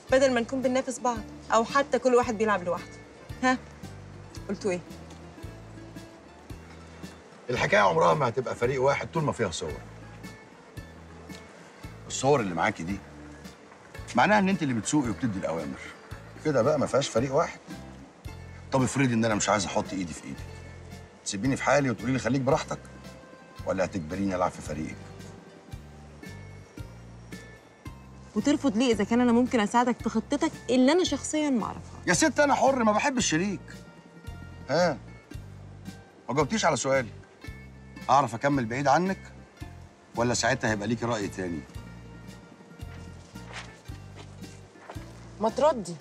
بدل ما نكون بننافس بعض او حتى كل واحد بيلعب لوحده ها قلتوا ايه الحكايه عمرها ما هتبقى فريق واحد طول ما فيها صور الصور اللي معاكي دي معناها ان انت اللي بتسوقي وبتدي الاوامر كده بقى ما فيهاش فريق واحد طب افرضي ان انا مش عايز احط ايدي في ايدك تسيبيني في حالي وتقولي لي خليك براحتك ولا هتجبريني العب في فريقك وترفض ليه اذا كان انا ممكن اساعدك في خطتك اللي انا شخصيا ما اعرفها يا ست انا حر ما بحب الشريك ها ما جاوبتيش على سؤالي اعرف اكمل بعيد عنك ولا ساعتها هيبقى ليكي راي تاني ما تردي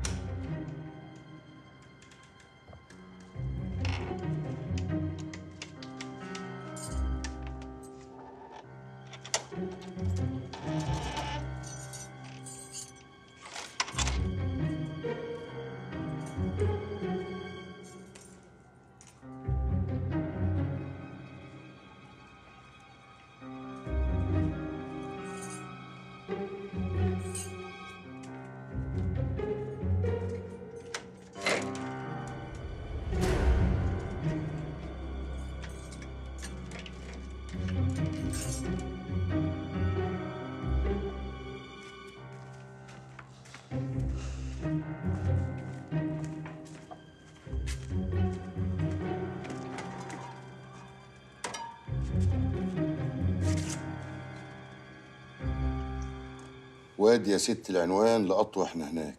وادي يا ست العنوان لقطه واحنا هناك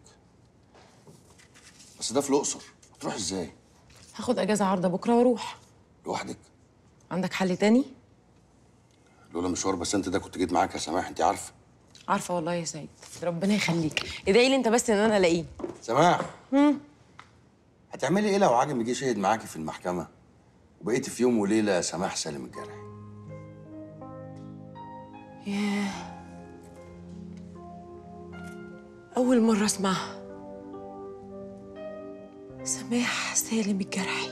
بس ده في الاقصر هتروح ازاي هاخد اجازه عارضه بكره واروح لوحدك عندك حل تاني لولا مشوار بس انت ده كنت جيت معاك يا سماح انت عارفه عارفه والله يا سيد ربنا يخليك ادعي لي انت بس ان انا الاقيه سماح هتعملي ايه لو عاجم جه شهد معاكي في المحكمه وبقيتي في يوم وليله يا سماح سالم الجرحي اول مره اسمعها سماح سالم الجرحي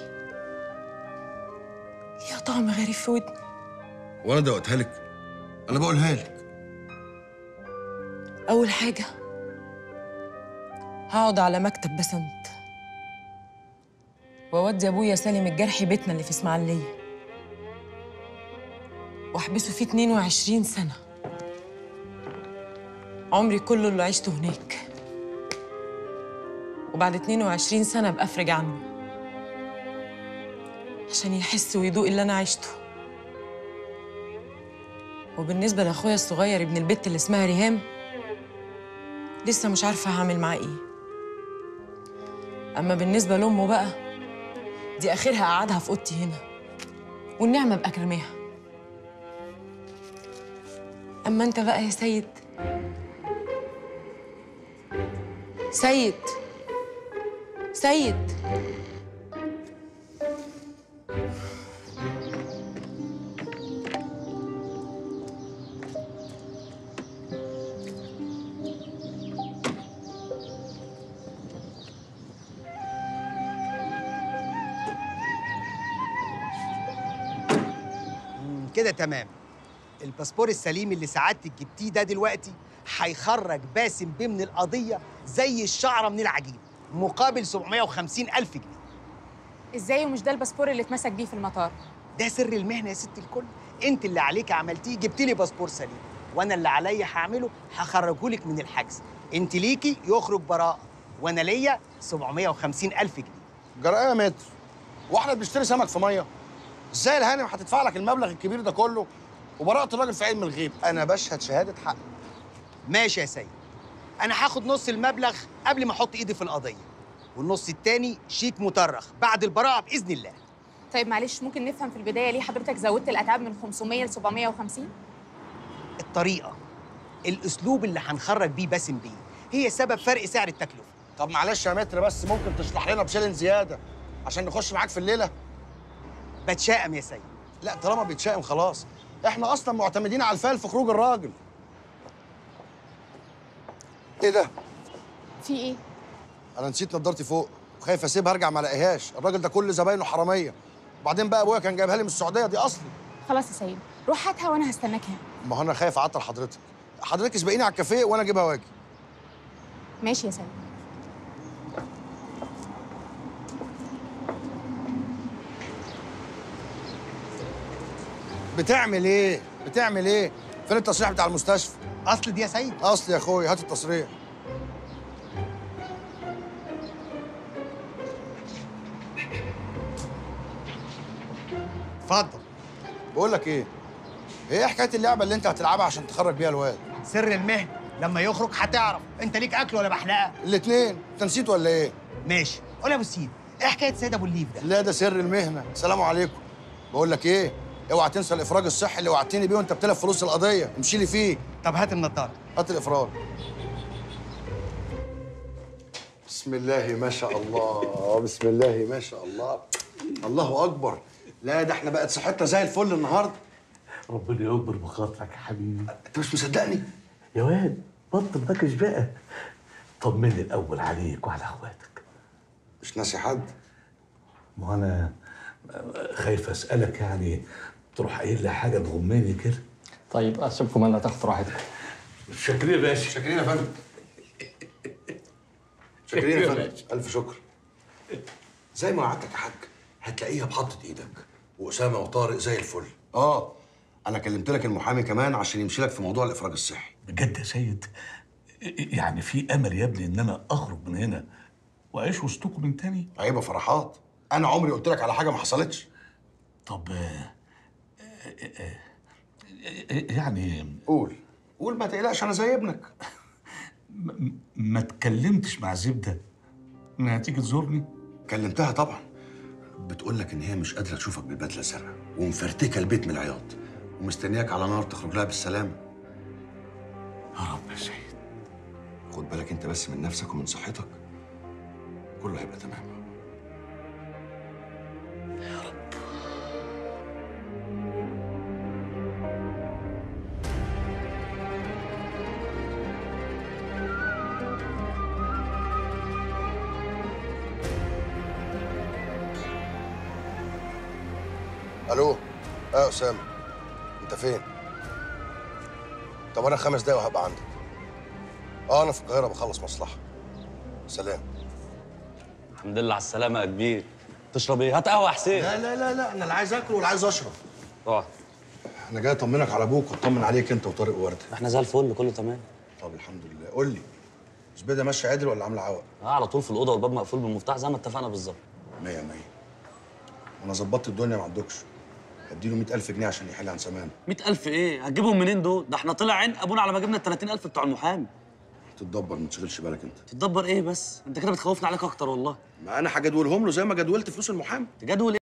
ليها طعم غريب في ودني وانا دوقتها لك انا بقولها لك اول حاجه هقعد على مكتب بسنت واودي ابويا سالم الجرحي بيتنا اللي في اسماعيليه واحبسه فيه 22 سنه عمري كله اللي عشته هناك وبعد 22 سنه ابقى افرج عنه عشان يحس ويدوق اللي انا عشته وبالنسبه لاخويا الصغير ابن البت اللي اسمها ريهام لسه مش عارفه هعمل معاه ايه اما بالنسبه لامه بقى دي اخرها اقعدها في اوضتي هنا والنعمه ابقى كرماها اما انت بقى يا سيد سيد سيد كده تمام الباسبور السليم اللي سعادتك جبتيه ده دلوقتي هيخرج باسم بيه من القضيه زي الشعره من العجين مقابل 750 الف جنيه ازاي ومش ده الباسبور اللي اتمسك بيه في المطار ده سر المهنه يا ست الكل انت اللي عليك عملتيه جبت لي باسبور سليم وانا اللي عليا هعمله هخرجه لك من الحجز انت ليكي يخرج براءه وانا ليا 750 الف جنيه جرأة يا متر واحنا بنشتري سمك في ميه ازاي الهانم هتدفع لك المبلغ الكبير ده كله وبراءة الراجل في علم الغيب انا بشهد شهاده حق ماشي يا سيد انا هاخد نص المبلغ قبل ما احط ايدي في القضيه والنص التاني شيك مطرخ بعد البراءه باذن الله طيب معلش ممكن نفهم في البدايه ليه حضرتك زودت الاتعاب من 500 ل 750 الطريقه الاسلوب اللي هنخرج بيه باسم بيه هي سبب فرق سعر التكلفه طب معلش يا متر بس ممكن تشرح لنا بشيلن زياده عشان نخش معاك في الليله بتشائم يا سيد لا طالما بيتشائم خلاص احنا اصلا معتمدين على الفال في خروج الراجل ايه ده في ايه انا نسيت نضارتي فوق وخايف اسيبها ارجع ما الاقيهاش الراجل ده كل زباينه حراميه وبعدين بقى ابويا كان جايبها لي من السعوديه دي اصلي خلاص يا سيد روح هاتها وانا هستناك هنا ما هو انا خايف اعطل حضرتك حضرتك اسبقيني على الكافيه وانا اجيبها واجي ماشي يا سيد بتعمل ايه بتعمل ايه فين التصريح بتاع المستشفى اصل دي يا سيد اصل يا اخويا هات التصريح اتفضل بقول لك ايه ايه حكايه اللعبه اللي انت هتلعبها عشان تخرج بيها الواد سر المهنه لما يخرج هتعرف انت ليك اكل ولا بحلقه الاثنين انت نسيت ولا ايه ماشي قول يا ابو السيد ايه حكايه سيد ابو الليف ده لا ده سر المهنه سلام عليكم بقول لك ايه اوعى تنسى الافراج الصحي اللي وعدتني بيه وانت بتلف فلوس القضيه امشي لي فيه طب هات النضاره هات الافراج بسم الله ما شاء الله بسم الله ما شاء الله الله اكبر لا ده احنا بقت صحتنا زي الفل النهارده ربنا يكبر بخاطرك يا حبيبي انت مش مصدقني يا واد بطل نكش بقى طمني الاول عليك وعلى اخواتك مش ناسي حد ما انا خايف اسالك يعني تروح قايل لي حاجه تغمني كده طيب اسيبكم انا تاخد راحتكم شكرا يا باشا شاكرين يا فندم شاكرين يا فندم الف شكر زي ما وعدتك يا حاج هتلاقيها بحطة ايدك واسامه وطارق زي الفل اه انا كلمت لك المحامي كمان عشان يمشي لك في موضوع الافراج الصحي بجد يا سيد يعني في امل يا ابني ان انا اخرج من هنا واعيش وسطكم من تاني عيب يا فرحات انا عمري قلت لك على حاجه ما حصلتش طب آه، آه، آه، آه، يعني قول قول ما تقلقش انا زي ابنك م- ما اتكلمتش مع زبده انها تيجي تزورني كلمتها طبعا بتقول لك ان هي مش قادره تشوفك بالبدله الزرقاء ومفرتكه البيت من العياط ومستنياك على نار تخرج لها بالسلامه يا رب يا سيد خد بالك انت بس من نفسك ومن صحتك كله هيبقى تمام الو اه يا اسامه انت فين طب انا خمس دقايق وهبقى عندك اه انا في القاهره بخلص مصلحه سلام الحمد لله على السلامة يا كبير تشرب ايه؟ هات قهوة يا حسين لا لا لا لا انا لا عايز اكل ولا عايز اشرب اقعد انا جاي اطمنك على ابوك واطمن عليك انت وطارق وورده احنا زي الفل كله تمام طب الحمد لله قول لي زبيده ماشيه عدل ولا عامله عوق اه على طول في الأوضة والباب مقفول بالمفتاح زي ما اتفقنا بالظبط مية مية انا ظبطت الدنيا مع الدكش هديله 100000 جنيه عشان يحل عن سمان 100000 ايه؟ هتجيبهم منين دول؟ ده احنا طلع عين ابونا على ما جبنا ال 30000 بتوع المحامي تتدبر ما تشغلش بالك انت تتدبر ايه بس؟ انت كده بتخوفنا عليك اكتر والله ما انا هجدولهم له زي ما جدولت فلوس المحامي تجدول